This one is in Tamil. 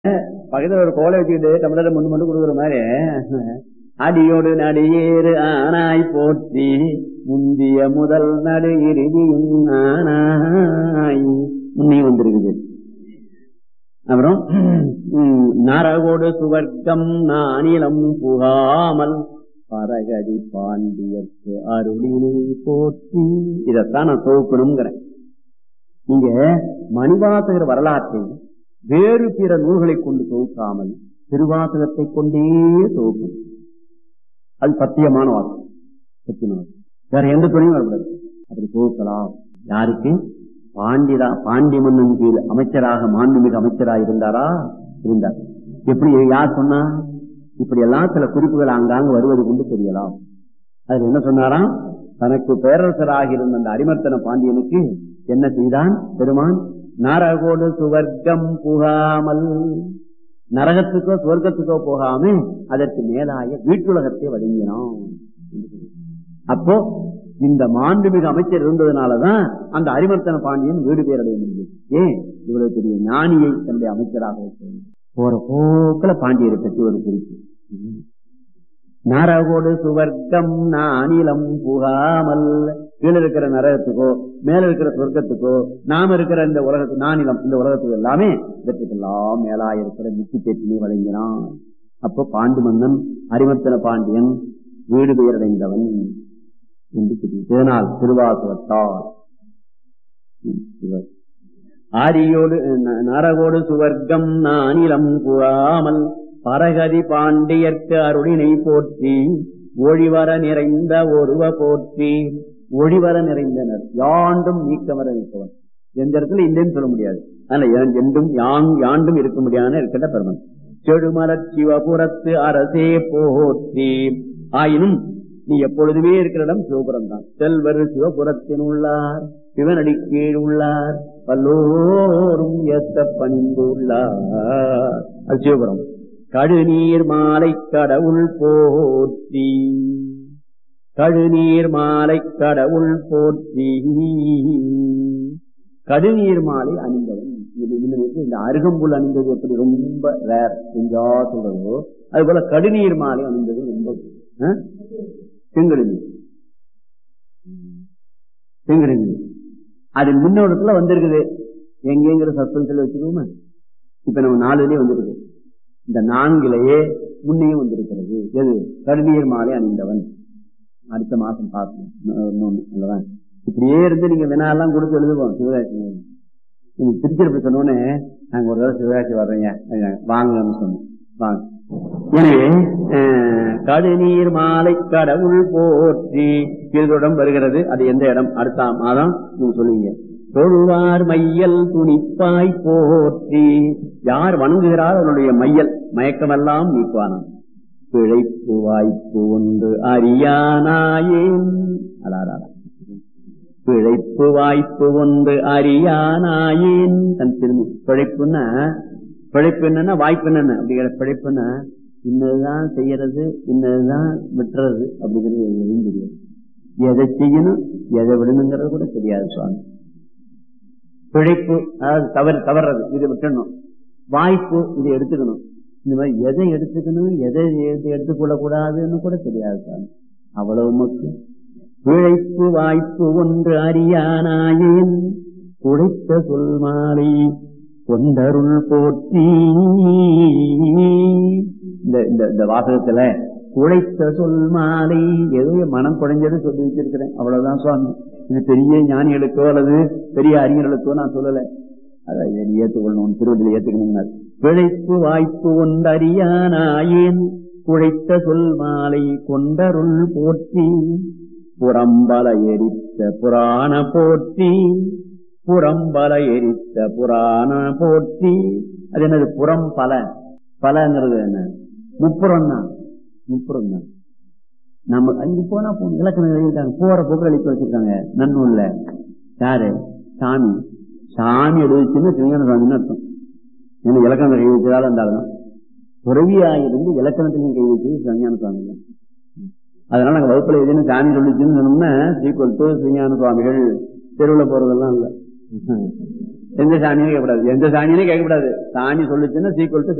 பக்கத்துல ஒரு கோலை வச்சுக்கிட்டு தமிழரை முன்னு மட்டும் கொடுக்குற மாதிரி அடியோடு நடிகேறு ஆனாய் போற்றி முந்திய முதல் நடு இறுதியும் ஆனாய் முன்னையும் வந்திருக்குது அப்புறம் உம், நரகோடு சுவர்க்கம் நானிலம் புகாமல் பரகதி பாண்டியர்க்கு அருளினை போற்றி இதைத்தான் நான் தொகுக்கணுங்கிறேன் நீங்க மணிவாசகர் வரலாற்றை வேறு பிற நூல்களை கொண்டு தொகுக்காமல் திருவாசகத்தை கொண்டே தொகுக்கணும் அது சத்தியமான வாக்கு சத்தியமான வாக்கு. வேற எந்த துணையும் வரக்கூடாது அப்படி தொகுக்கலாம் யாருக்கு பாண்டிதா பாண்டி மன்னன் கீழ் அமைச்சராக மாண்புமிகு அமைச்சராக இருந்தாரா இருந்தார் எப்படி யார் சொன்னா இப்படி எல்லாம் சில குறிப்புகள் ஆங்காங்கு வருவது கொண்டு தெரியலாம் அதுல என்ன சொன்னாராம் தனக்கு பேரரசராக இருந்த அந்த அரிமர்த்தன பாண்டியனுக்கு என்ன செய்தான் பெருமான் நரகோடு சுவர்க்கம் புகாமல் நரகத்துக்கோ சுவர்க்கத்துக்கோ போகாம அதற்கு மேலாய வீட்டுலகத்தை வழங்கினான் அப்போ இந்த மாண்புமிகு அமைச்சர் இருந்ததுனாலதான் அந்த அரிமர்த்தன பாண்டியன் வீடு பேரடைய முடியும் ஏன் இவ்வளவு பெரிய ஞானியை தன்னுடைய அமைச்சராக வைக்கிறார் போற போக்கில பாண்டியரை பற்றி ஒரு குறிப்பு நரகோடு சுவர்க்கம் நானிலம் புகாமல் கீழே இருக்கிற நரகத்துக்கோ மேல இருக்கிற சொர்க்கத்துக்கோ நாம இருக்கிற இந்த உலகத்து நானிலம் இந்த உலகத்துக்கு எல்லாமே இவற்றுக்கெல்லாம் மேலா இருக்கிற மிக்கி பேட்டினை வழங்கினான் அப்போ பாண்டு மன்னன் அரிமர்த்தன பாண்டியன் வீடு பெயரடைந்தவன் என்று தெரியும். இதனால் திருவாசகத்தால் இவர் ஆரியோடு ந- நரகோடு சுவர்க்கம் நானிலம் புகாமல் பரகதி பாண்டியர்க்கு அருளினை போற்றி ஒழிவர நிறைந்த ஒருவ போற்றி ஒழிவர நிறைந்தனர் யாண்டும் நீக்கமர நிற்பவன் எந்த இடத்துல இல்லைன்னு சொல்ல முடியாது அதனால எ- என்றும் யாங் யாண்டும் இருக்க முடியாத இருக்கின்ற பெருமன் செடுமலர் சிவபுரத்து அரசே போற்றி ஆயினும் நீ எப்பொழுதுமே இருக்கிற இடம் சிவபுரம் தான் செல்வர் சிவபுரத்தின் உள்ளார் சிவனடி கீழ் உள்ளார் பல்லோரும் ஏத்த பணிந்து உள்ளார் அது சிவபுரம் கழுநீர் மாலை கடவுள் போற்றி கழுநீர் மாலை கடவுள் போற்றி கடுநீர் மாலை அணிந்தவன் இது இன்னும் இந்த அருகம்புல் அணிந்தது எப்படி ரொம்ப ரேர் எங்கா சொல்றதோ அது போல கடுநீர் மாலை அணிந்தது ரொம்ப ஆ? செங்கடுநீர் செங்கடுநீர் அது முன்னோட்டத்துல வந்திருக்குது எங்கேங்கிற சஸ்பென்ஸ்ல வச்சுக்கோமா இப்ப நம்ம நாலுலயே வந்திருக்கு இந்த நான்கிலேயே முன்னையும் வந்திருக்கிறது எது கடுநீர் மாலை அணிந்தவன் அடுத்த மாசம் பார்க்கணும் இன்னொன்னு அல்லவா இப்படியே இருந்து நீங்க வினாலாம் கொடுத்து எழுதுவோம் சிவகாசி நீங்க திருச்சிருப்பி சொன்னோடனே நாங்க ஒரு தடவை சிவகாசி வர்றீங்க வாங்கன்னு சொன்னோம் வாங்க எனவே அஹ், கடுநீர் மாலை கடவுள் போற்றி கீழ்தொடம் வருகிறது அது எந்த இடம் அடுத்த மாதம் நீங்க சொல்லுவீங்க தொழுவார் மையல் துணிப்பாய் போற்றி யார் வணங்குகிறார் அவனுடைய மையல் மயக்கமெல்லாம் நீக்குவானாம் பிழைப்பு வாய்ப்பு ஒன்று அறியானாயேன் அடாடா பிழைப்பு வாய்ப்பு ஒன்று அறியானாயேன் தன் திரும்பி பிழைப்புன்னா பிழைப்பு என்னன்னா வாய்ப்பு என்னன்னு அப்படிங்கிற பிழைப்புன்னா இன்னதுதான் செய்யறது இன்னதுதான் விட்டுறது அப்படிங்கிறது எதுவும் தெரியாது எதை செய்யணும் எதை விடணுங்கிறது கூட தெரியாது சுவாமி பிழைப்பு அதாவது தவறு தவறது இதை விட்டுணும் வாய்ப்பு இதை எடுத்துக்கணும் இந்த மாதிரி எதை எடுத்துக்கணும் எதை எதை எடுத்துக்கொள்ள கூடாதுன்னு கூட தெரியாது சாமி அவ்வளவு மக்கள் பிழைப்பு வாய்ப்பு ஒன்று அறியானாயேன் உழைத்த சொல் மாலை கொண்டருள் போற்றி இந்த இந்த இந்த வாசகத்துல உழைத்த சொல் மாலை ஏதோ என் மனம் குறைஞ்சது சொல்லி வச்சிருக்கிறேன் அவ்வளவுதான் சுவாமி இது பெரிய ஞானிகளுக்கோ அல்லது பெரிய அறிஞர்களுக்கோ நான் சொல்லல அதை நீ ஏற்றுக்கொள்ளணும் திருவள்ளில் ஏற்றுக்கணுங்க பிழைப்பு வாய்ப்பு ஒன்றறியானாயேன் உழைத்த சொல் மாலை கொண்டருள் போற்றி புறம்பல எரித்த புராண போற்றி புறம்பல எரித்த புராண போற்றி அது என்னது புறம் பல பலங்கிறது என்ன முப்புறம் தான் முப்புறம் தான் நம்ம அங்க போனா போன இலக்கணம் எழுதியிருக்காங்க போற போக்கு எழுதி வச்சிருக்காங்க நன்னூல்ல யாரு சாமி சாமி எழுதிச்சுன்னு திருஞான சாமின்னு அர்த்தம் ஏன்னா இலக்கணம் கை வச்சதால இருந்தாலும் துறவியாயிருந்து இலக்கணத்திலையும் கை வச்சது திருஞான சுவாமி தான் அதனால நாங்க வகுப்புல எதுன்னு சாமி சொல்லிச்சுன்னு சொன்னோம்னா சீக்வல் டு திருஞான சுவாமிகள் தெருவுல போறதெல்லாம் இல்ல எந்த சாணியும் கேட்கக்கூடாது எந்த சாணியும் கேட்கக்கூடாது சாணி சொல்லுச்சுன்னா சீக்கிரம்